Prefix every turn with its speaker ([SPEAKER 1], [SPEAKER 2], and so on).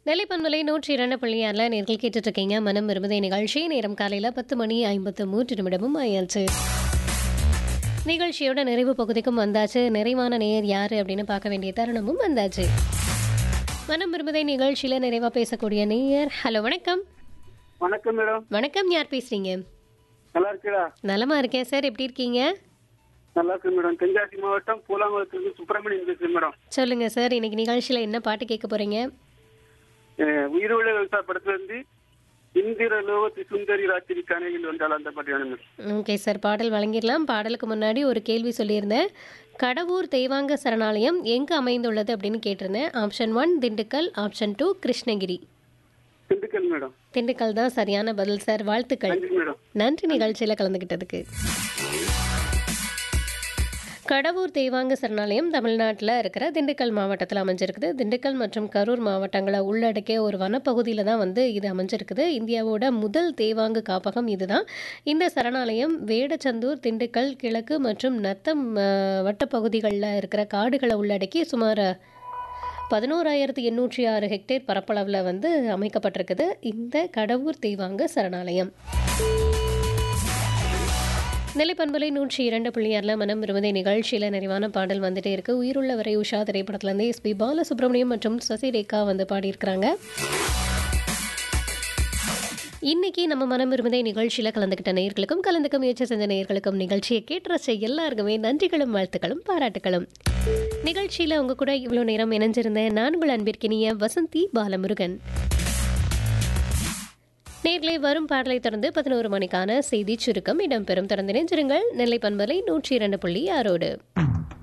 [SPEAKER 1] நெல்லை பண்பலை நூற்றி இரண்டு புள்ளியாரில் நேர்கள் கேட்டுட்டு இருக்கீங்க மனம் விரும்புதை நிகழ்ச்சி நேரம் காலையில் பத்து மணி ஐம்பத்து மூன்று நிமிடமும் ஆயாச்சு நிகழ்ச்சியோட நிறைவு பகுதிக்கும் வந்தாச்சு நிறைவான நேர் யார் அப்படின்னு பார்க்க வேண்டிய தருணமும் வந்தாச்சு மனம் விரும்புதை நிகழ்ச்சியில் நிறைவாக பேசக்கூடிய நேயர் ஹலோ வணக்கம்
[SPEAKER 2] வணக்கம் மேடம்
[SPEAKER 1] வணக்கம் யார் பேசுறீங்க
[SPEAKER 2] நல்லா இருக்கீடா
[SPEAKER 1] நலமா இருக்கேன் சார் எப்படி இருக்கீங்க
[SPEAKER 2] நல்லா இருக்கு மேடம் தென்காசி மாவட்டம் பூலாங்குளத்துக்கு சுப்பிரமணியன் பேசுறேன் மேடம்
[SPEAKER 1] சொல்லுங்க சார் இன்னைக்கு நிகழ்ச்சியில் என்ன பாட்டு கேட்க போறீங்க
[SPEAKER 2] அஹ் உயிருள்ள விவசாய படத்துல இருந்து இந்திர லோகத்து சுந்தரி ராத்திரி கனையில் வந்தால் அந்த பாட்டு வேணும் மேடம்
[SPEAKER 1] ஓகே சார் பாடல் வழங்கிடலாம் பாடலுக்கு முன்னாடி ஒரு கேள்வி சொல்லியிருந்தேன் கடவுர் தெய்வாங்க சரணாலயம் எங்கு அமைந்துள்ளது அப்படின்னு கேட்டிருந்தேன் option one Dindigul option two Krishnagiri
[SPEAKER 2] Dindigul madam
[SPEAKER 1] Dindigul தான் சரியான பதில் சார் வாழ்த்துக்கள்
[SPEAKER 2] நன்றி மேடம்
[SPEAKER 1] நன்றி நிகழ்ச்சியில் கலந்துக்கிட்டதுக்கு கடவுர் தெய்வாங்க சரணாலயம் தமிழ்நாட்டில் இருக்கிற திண்டுக்கல் மாவட்டத்தில் அமைஞ்சிருக்குது திண்டுக்கல் மற்றும் கரூர் மாவட்டங்களை உள்ளடக்கிய ஒரு வனப்பகுதியில் தான் வந்து இது அமைஞ்சிருக்குது இந்தியாவோட முதல் தேவாங்கு காப்பகம் இதுதான் இந்த சரணாலயம் வேடச்சந்தூர் திண்டுக்கல் கிழக்கு மற்றும் நத்தம் அஹ், வட்டப்பகுதிகளில் இருக்கிற காடுகளை உள்ளடக்கி சுமார் பதினோராயிரத்து எண்ணூற்றி ஆறு ஹெக்டேர் பரப்பளவில் வந்து அமைக்கப்பட்டிருக்குது இந்த கடவுர் தெய்வாங்க சரணாலயம் நிலைப்பண்பலை நூற்றி இரண்டு புள்ளியாரில் மனம் விரும்பதை நிகழ்ச்சியில் நிறைவான பாடல் வந்துட்டே இருக்கு உயிருள்ள வரை உஷா திரைப்படத்துலேருந்து எஸ்பி பாலசுப்ரமணியம் மற்றும் சசிரேகா வந்து பாடியிருக்கிறாங்க இன்னைக்கு நம்ம மனம் விரும்பதை நிகழ்ச்சியில் கலந்துக்கிட்ட நேயர்களுக்கும் கலந்துக்க முயற்சி செஞ்ச நேயர்களுக்கும் நிகழ்ச்சியை கேட்டு ரசிச்ச எல்லாருக்குமே நன்றிகளும் வாழ்த்துக்களும் பாராட்டுகளும் நிகழ்ச்சியில் உங்க கூட இவ்வளோ நேரம் இணைஞ்சிருந்தேன் நான் உங்கள் அன்பிற்கினிய வசந்தி பாலமுருகன் நேர்களை வரும் பாடலை தொடர்ந்து பதினோரு மணிக்கான செய்தி சுருக்கம் இடம்பெறும் தொடர்ந்து இணைஞ்சிருங்கள் நெல்லை பண்பலை நூற்றி இரண்டு புள்ளி ஆறோடு